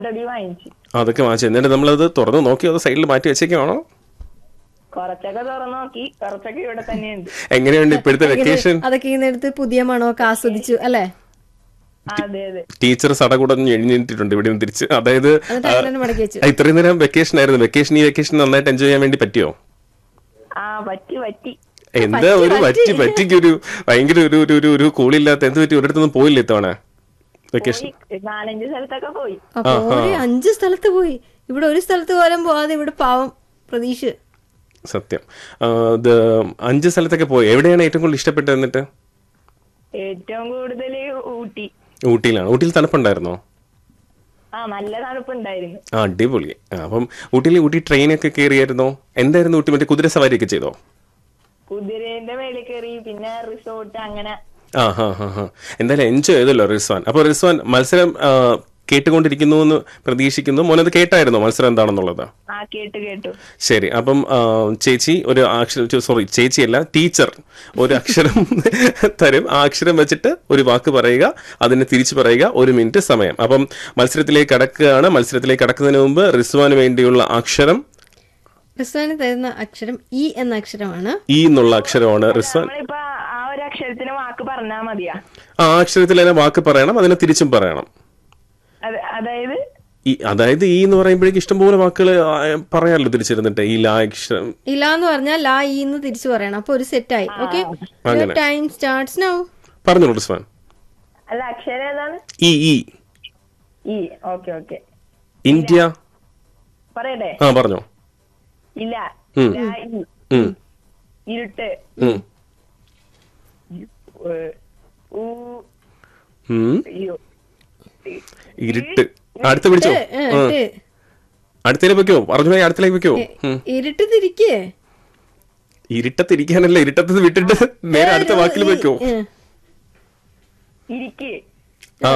Already വാങ്ങിച്ചു അതൊക്കെ വാങ്ങിച്ചു എന്നിട്ട് നമ്മളത് തുറന്ന് നോക്കി അത് സൈഡിൽ മാറ്റി വെച്ചേക്കാണോ കുറച്ചൊക്കെ തുറന്നു നോക്കി കുറച്ചൊക്കെ ഇവിടെ തന്നെയുണ്ട് എങ്ങനെയുണ്ട് ഇപ്പോഴത്തെ വെക്കേഷൻ അതൊക്കെ ഇങ്ങനെ എടുത്ത് പുതിയ മണമൊക്കെ ആസ്വദിച്ചു അല്ലേ അതെ അതെ ടീച്ചർ സടകുടഞ്ഞ് എഴുന്നേറ്റിട്ടുണ്ട് ഇവിടെ നിന്ന് തിരിച്ച് അതായത് എന്നിട്ട് അങ്ങനെ തന്നെ മടക്കി വെച്ചു ആ, ഇത്രയും നേരം വെക്കേഷൻ ആയിരുന്നു വെക്കേഷൻ ഈ വെക്കേഷൻ നന്നായിട്ട് എൻജോയ് ചെയ്യാൻ വേണ്ടി പറ്റിയോ ആ പറ്റി പറ്റി എന്താ ഒരു പറ്റി പറ്റിക്ക് ഒരു ഭയങ്കര ഒരു ഒരു ഒരു ഒരു കൂളില്ലാത്ത എന്ത് പറ്റി ഒരിടത്തൊന്നും പോയില്ല ഇത്തവണ വെക്കേഷൻ പോയി നാലഞ്ച് സ്ഥലത്തൊക്കെ പോയി അപ്പൊ ഒരു അഞ്ച് സ്ഥലത്ത് പോയി ഇവിടെ ഒരു സ്ഥലത്ത് പോലും പോവാതെ ഇവിടെ പാവം പ്രതീക്ഷ സത്യം ആ, ഇത് അഞ്ച് സ്ഥലത്തൊക്കെ പോയി എവിടെയാണ് ഏറ്റവും കൂടുതൽ ഇഷ്ടപ്പെട്ടത് എന്നിട്ട് ഏറ്റവും കൂടുതൽ ഊട്ടി ഊട്ടിയിലാണ് ഊട്ടിയിൽ തണുപ്പുണ്ടായിരുന്നോ ആ നല്ല തണുപ്പുണ്ടായിരുന്നു ആ അടിപൊളി ആ, അപ്പം ഊട്ടിയിൽ ഊട്ടി ട്രെയിനൊക്കെ കയറിയായിരുന്നോ എന്തായിരുന്നു ഊട്ടി മറ്റേ കുതിര സവാരിയൊക്കെ ചെയ്തോ കുതിരേന്റെ മേളിൽ കയറി പിന്നെ റിസോർട്ട് അങ്ങനെ ആ ഹാ ഹാ ഹാ എന്തായാലും എൻജോയ് ചെയ്തല്ലോ റിസ്വാൻ അപ്പോൾ റിസ്വാൻ മത്സരം ആ, കേട്ടുകൊണ്ടിരിക്കുന്നു എന്ന് പ്രതീക്ഷിക്കുന്നു മോനത് കേട്ടായിരുന്നോ മത്സരം എന്താണെന്നുള്ളത് ആ കേട്ടു കേട്ടു ശരി അപ്പം ആ, ചേച്ചി ഒരു അക്ഷരം സോറി ചേച്ചിയല്ല ടീച്ചർ ഒരു അക്ഷരം തരും ആ അക്ഷരം വെച്ചിട്ട് ഒരു വാക്ക് പറയുക അതിനെ തിരിച്ചു പറയുക ഒരു മിനിറ്റ് സമയം അപ്പം മത്സരത്തിലേക്ക് കടക്കുകയാണ് മത്സരത്തിലേക്ക് കടക്കുന്നതിന് മുമ്പ് റിസ്വാന് വേണ്ടിയുള്ള അക്ഷരം റിസ്വാന് തരുന്ന അക്ഷരം ഇ എന്ന അക്ഷരമാണ് ഇ എന്നുള്ള അക്ഷരമാണ് റിസ്വാൻ നമ്മളിപ്പോ ആ ഒരു അക്ഷരത്തിന് വാക്ക് പറഞ്ഞാ മതിയാ ആ അക്ഷരത്തിൽ തന്നെ വാക്ക് പറയണം അതിനെ തിരിച്ചും പറയണം അത് അതായത് ഈ അതായത് ഈ എന്ന് പറയുമ്പോഴേക്കും ഇഷ്ടംപോലെ വാക്കുകൾ പറയാമല്ലോ തിരിച്ചിരുന്നിട്ട് ഈ ലാ അക്ഷരം ഇല എന്ന് പറഞ്ഞാൽ ലാ ഇ എന്ന് തിരിച്ചു പറയണം അപ്പൊ ഒരു സെറ്റായി ഓക്കെ അങ്ങനെ. ടൈം സ്റ്റാർട്ട്സ് നൗ പറഞ്ഞോളൂ റിസ്വാൻ അല്ല അക്ഷരം ഏതാണ് ഈ ഈ ഈ ഓക്കെ ഓക്കെ ഇന്ത്യ പറയട്ടെ ആ പറഞ്ഞോ ഇല്ല ഉം. ലാ, ഈ. ഉം, ഇരുട്ട് ഉം, ഏ, ഊ, ഉം. അയ്യോ. ഇരുട്ട് അടുത്ത് പിടിച്ചോ ഏ, ആ. ഏ, അടുത്തേക്ക് വെക്കോ പറഞ്ഞു പോയി അടുത്തേക്ക് വെക്കോ ഉം. ഇരുട്ട് തിരിക്കേ ഇരുട്ടത്തിരിക്കാനല്ല ഇരുട്ടത്ത് വിട്ടിട്ട് നേരെ അടുത്ത വാക്കിൽ വെക്കോ ഏ, ഇരിക്ക് ആ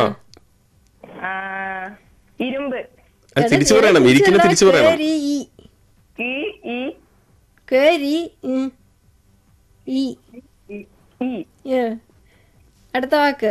ആ, ഇരുമ്പ് അത് തിരിച്ചു പറയണം ഇരിക്കുന്ന തിരിച്ചു പറയണം കേരി, ഈ. ഈ ഈ കേരി, ഉം. ഈ. ഈ, ഈ ഏ. അടുത്ത വാക്ക്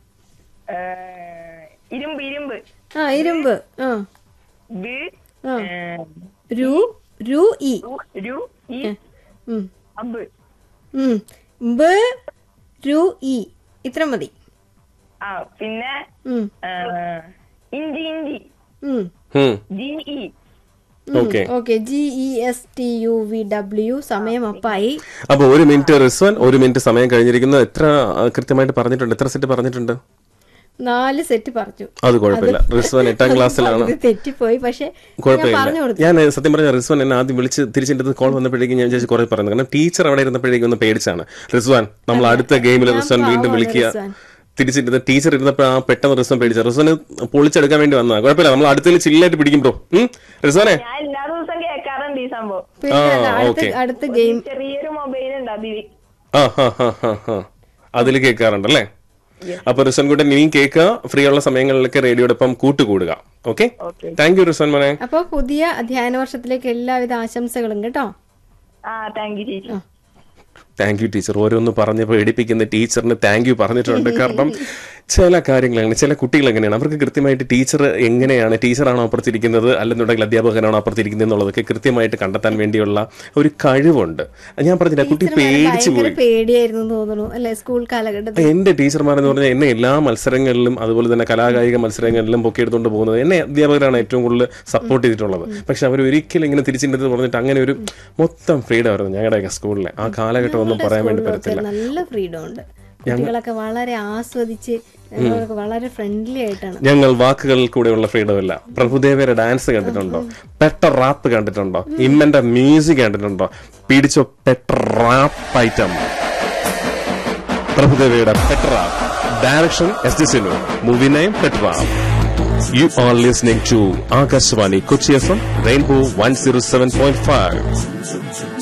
ഏ, ഇരുമ്പ് ഇരുമ്പ് ആ ഇരുമ്പ് ആ ബ് ആ. ഏ, രു രു ഇ രു, രു ഈ ഉം. അബ് ഉം. ബ് രു ഇ ഇത്ര മതി ആ പിന്നെ ഉം. ഏ, ഇഞ്ചി ഇഞ്ചി ഉം. ഉം. G E okay okay G E S T U V W സമയം അപ്പായി അപ്പൊ ഒരു മിനിറ്റ് റിസ്വൻ ഒരു മിനിറ്റ് സമയം കഴിഞ്ഞിരിക്കുന്നു എത്ര ആ, കൃത്യമായിട്ട് പറഞ്ഞിട്ടുണ്ട് എത്ര സെറ്റ് പറഞ്ഞിട്ടുണ്ട് നാല് സെറ്റ് പറഞ്ഞു അത് കുഴപ്പമില്ല റിസ്വൻ എട്ടാം ക്ലാസ്സിലാണ് ഇത് തെറ്റിപ്പോയി പക്ഷെ ഞാൻ പറഞ്ഞു കുഴപ്പമില്ല കൊടുത്തു ഞാൻ സത്യം പറഞ്ഞ റിസ്വാൻ എന്നെ ആദ്യം വിളിച്ച് തിരിച്ചെടുത്ത് കോൾ വന്നപ്പോഴേക്കും ഞാൻ വിചാരിച്ചു കുറെ പറയുന്നത് കാരണം ടീച്ചർ അവിടെ ഇരുന്നപ്പോഴേക്കും ഒന്ന് പേടിച്ചാണ് റിസ്വാൻ നമ്മൾ അടുത്ത ഗെയിമിൽ റിസ്വാൻ വീണ്ടും പാവമാണ് വിളിക്കുക റിസ്വാൻ. തിരിച്ചിരുന്ന ടീച്ചർ ഇരുന്നപ്പോൾ ആ പെട്ടെന്ന് റിസ്വാൻ പേടിച്ച റിസ്വാന് പൊളിച്ചെടുക്കാൻ വേണ്ടി വന്നതാണ് കുഴപ്പമില്ല നമ്മൾ അടുത്തതിൽ ചില്ലായിട്ട് പിടിക്കും ബ്രോ റിസ്വാനെ ഞാൻ എല്ലാ ദിവസവും കേൾക്കാറുണ്ട് ഈ സംഭവം പിന്നെ ആ, അടുത്ത ഓക്കേ. അടുത്ത ഗെയിം ചെറിയൊരു മൊബൈൽ ഉണ്ട് അതില് ആ ഹാ ഹാ ഹാ ഹാ അതിൽ കേൾക്കാറുണ്ടല്ലേ അപ്പൊ റിസ്വാൻ കൂട്ടൻ ഇനിയും കേൾക്കുക ഫ്രീ ഉള്ള സമയങ്ങളിലൊക്കെ റേഡിയോടൊപ്പം കൂട്ടുകൂടുക okay okay thank you Rizwan മോനെ അപ്പോൾ പുതിയ അധ്യയന വർഷത്തിലേക്ക് എല്ലാവിധ ആശംസകളും കേട്ടോ ആ താങ്ക് യു ചേച്ചി താങ്ക് യു ടീച്ചർ ഓരോന്ന് പറഞ്ഞ് പേടിപ്പിക്കുന്ന ടീച്ചറിന് താങ്ക് യു പറഞ്ഞിട്ടുണ്ട് കാരണം ചില കാര്യങ്ങളാണ് ചില കുട്ടികൾ എങ്ങനെയാണ് അവർക്ക് കൃത്യമായിട്ട് ടീച്ചർ എങ്ങനെയാണ് ടീച്ചറാണോ അപ്പുറത്തിരിക്കുന്നത് അല്ലെന്നുണ്ടെങ്കിൽ അധ്യാപകനാണോ അപ്പുറത്തിരിക്കുന്നത് എന്നുള്ളതൊക്കെ കൃത്യമായിട്ട് കണ്ടെത്താൻ വേണ്ടിയുള്ള ഒരു കഴിവുണ്ട് ഞാൻ പറഞ്ഞില്ല കുട്ടി പേടിച്ചു ഭയങ്കര പോയി പേടിയായിരുന്നു എന്ന് തോന്നുന്നു അല്ലെ സ്കൂൾ കാലഘട്ടത്തിൽ എന്റെ ടീച്ചർമാരെന്ന് പറഞ്ഞാൽ എന്നെ എല്ലാ മത്സരങ്ങളിലും അതുപോലെ തന്നെ കലാകായിക മത്സരങ്ങളിലും പൊക്കി എടുത്തുകൊണ്ട് പോകുന്നത് എന്നെ അധ്യാപകരാണ് ഏറ്റവും കൂടുതൽ സപ്പോർട്ട് ചെയ്തിട്ടുള്ളത് പക്ഷെ അവർ ഒരിക്കലും ഇങ്ങനെ തിരിച്ചിട്ട് പറഞ്ഞിട്ട് അങ്ങനെ ഒരു മൊത്തം ഫ്രീഡം ആയിരുന്നു ഞങ്ങളുടെയൊക്കെ സ്കൂളിലെ ആ കാലഘട്ടം ഒന്നും പറയാൻ വേണ്ടി സ്കൂളിലൊക്കെ പറ്റത്തില്ല നല്ല ഫ്രീഡം ഉണ്ട് കുട്ടികളൊക്കെ വളരെ ആസ്വദിച്ച് ഞങ്ങളൊക്കെ വളരെ ഫ്രണ്ട്ലി ആയിട്ടാണ് ഞങ്ങൾ വാക്കുകളിൽ കൂടെയുള്ള ഫ്രീഡം ഇല്ല പ്രഭുദേവയുടെ ഡാൻസ് കണ്ടിട്ടുണ്ടോ പെട്ട റാപ്പ് കണ്ടിട്ടുണ്ടോ ഇമ്മന്റെ മ്യൂസിക് കണ്ടിട്ടുണ്ടോ പിടിച്ചോ പെട്ട റാപ്പ് ഐറ്റം പ്രഭുദേവയുടെ Petta rap direction S D Sinu movie name Petta rap you are listening to Akashvani Kochi F M rainbow one zero seven point five